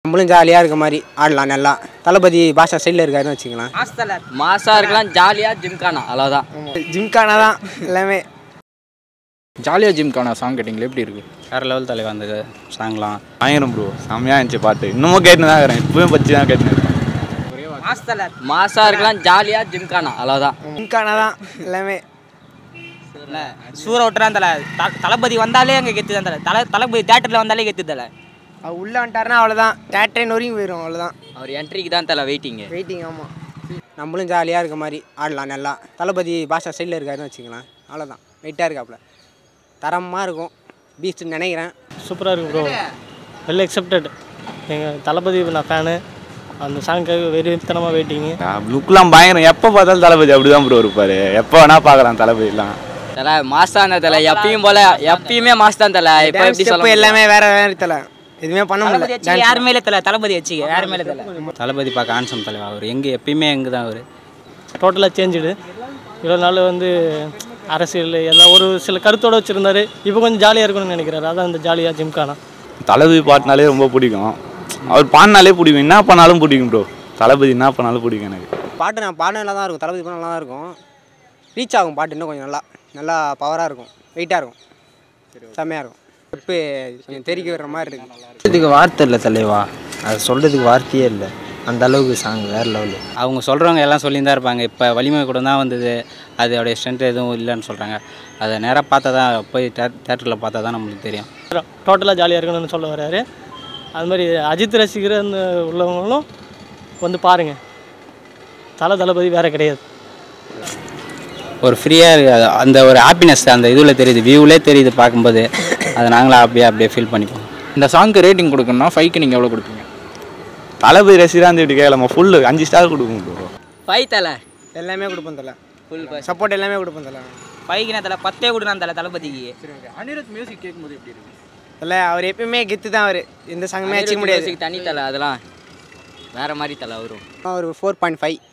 நம்மளும் ஜாலியாக இருக்க மாதிரி ஆடலாம் நல்லா தளபதி பாஷா சைடில் இருக்காருன்னு வச்சுக்கலாம் மாசா இருக்கலாம் ஜாலியாக ஜிம்கானா அவ்வளோதான் ஜிம்கானா தான் எல்லாமே ஜாலியாக ஜிம்கான சாங் கேட்டிங்களே எப்படி இருக்கு வேறு லெவல் தலைவா அந்த சாங்லாம் பயங்கரம் ப்ரோ செம்மையாக இருந்துச்சு பாட்டு இன்னமும் கேட்டுன்னு தான் இருக்கிறேன் இப்பவும் பச்சு தான் கேட்டுன்னு இருக்கேன் மாசா இருக்கலாம் ஜாலியாக ஜிம்கானா அவ்வளோதான் ஜிம்கானா தான் எல்லாமே சூற விட்டுறான் தலை த- தளபதி வந்தாலே அங்கே கெத்து தான் தலை தலை தளபதி தேட்டரில் வந்தாலே கெத்து தலை அவர் உள்ளே வந்துட்டாருன்னா அவ்வளோதான் தேட்டரே நொறுங்கி போயிடும் அவ்வளோதான் அவர் என்ட்ரிக்கு தான் தலை வெயிட்டிங்கு வெயிட்டிங் ஆமாம் நம்மளும் ஜாலியாக இருக்க மாதிரி ஆடலாம் நல்லா தளபதி பாஷா சைடில் இருக்காருன்னு வச்சுக்கலாம் அவ்வளோதான் வெயிட்டாக இருக்காப்புல தரமாக இருக்கும் பீஸ்ட்னு நினைக்கிறேன் சூப்பராக இருக்கு ப்ரோ வெல் அக்செப்டட் எங்கள் தளபதி நான் ஃபேனு அந்த சாங்க்காக வெறித்தனமாக வெயிட்டிங்கு லுக்லாம் பயங்கரம் எப்போ பார்த்தாலும் தளபதி அப்படி தான் ப்ரோ இருப்பார் எப்போ வேணா பார்க்கலாம் தளபதிலாம் தலை மாசா அந்த தலை எப்பயும் போல எப்பயுமே மாஸ் தான் தலை இப்போ எப்படி ஸ்டெப்பு சொல்ல எல்லாமே வேற வேற தலை எதுவுமே பண்ண தளபதி முடியல வச்சுக்க யாருமே இல்லை தலை தளபதி வச்சுக்க யாருமே இல்லை தலை தளபதி பார்க்க ஆன்சம் தலைவா அவர் எங்கே எப்பயுமே எங்கே தான் அவர் டோட்டலாக சேஞ்சுடு இவ்வளோ நாள் வந்து அரசியல் எல்லாம் ஒரு சில கருத்தோடு வச்சுருந்தாரு இப்போ கொஞ்சம் ஜாலியாக இருக்கணும்னு நினைக்கிறாரு அதான் இந்த ஜாலியாக ஜிம்கானா தளபதி பாட்டுனாலே ரொம்ப பிடிக்கும் அவர் பாடினாலே பிடிக்கும் என்ன பண்ணாலும் பிடிக்கும் ப்ரோ தளபதி என்ன பண்ணாலும் பிடிக்கும் எனக்கு பாட்டு நான் பாட்டு நல்லா தான் இருக்கும் தளபதி பாட்டு நல்லா தான் இருக்கும் ரீச் ஆகும் பாட்டு இன்னும் கொஞ்சம் நல்லா நல்லா பவராக இருக்கும் வெயிட்டாக இருக்கும் செம்மையாக இருக்கும் இப்போ கொஞ்சம் தெரிக்க விடுற மாதிரி இருக்கு சொல்றதுக்கு வார்த்தை இல்லை தலைவா அது சொல்கிறதுக்கு வார்த்தையே இல்லை அந்த அளவுக்கு சாங் வேறு லெவலு அவங்க சொல்கிறவங்க எல்லாம் சொல்லியிருந்தா இருப்பாங்க இப்போ வலிமை கூட தான் வந்தது அது அவருடைய ஸ்ட்ரென்த் எதுவும் இல்லைன்னு சொல்கிறாங்க அதை நேராக பார்த்தா தான் போய் தேட்டரில் பார்த்தா தான் நம்மளுக்கு தெரியும் டோட்டலாக ஜாலியாக இருக்கணும்னு சொல்ல வர்றாரு அது மாதிரி அஜித் ரசிகர் அந்த உள்ளவங்களும் வந்து பாருங்கள் தல தளபதி வேறு கிடையாது ஒரு ஃப்ரீயாக அந்த ஒரு ஹாப்பினஸ் அந்த இதில் தெரியுது வியூவிலே தெரியுது பார்க்கும்போது அதை நாங்களும் அப்படியே அப்படியே ஃபீல் பண்ணிப்போம் இந்த சாங்க்கு ரேட்டிங் கொடுக்கணும்னா ஃபைவ்க்கு நீங்கள் எவ்வளோ கொடுப்பீங்க தளபதி ரசிகராக இருந்து இப்படி கேட்கலாமா ஃபுல்லு அஞ்சு ஸ்டார் கொடுக்கும் ப்ரோ ஃபைவ் தலை எல்லாமே கொடுப்போம் தலை ஃபுல் சப்போர்ட் எல்லாமே கொடுப்போம் தலை பைக்கின தலை பத்தே கொடுறான் தலை தளபதிக்கு அனிருத் மியூசிக் கேட்கும்போது எப்படி இருக்கு இல்லை அவர் எப்பயுமே கெத்து தான் அவர் எந்த சாங்குமே வச்சுக்க முடியாது தனி தலை அதெல்லாம் வேற மாதிரி தலை வரும் ஒரு ஃபோர் பாயிண்ட் ஃபைவ்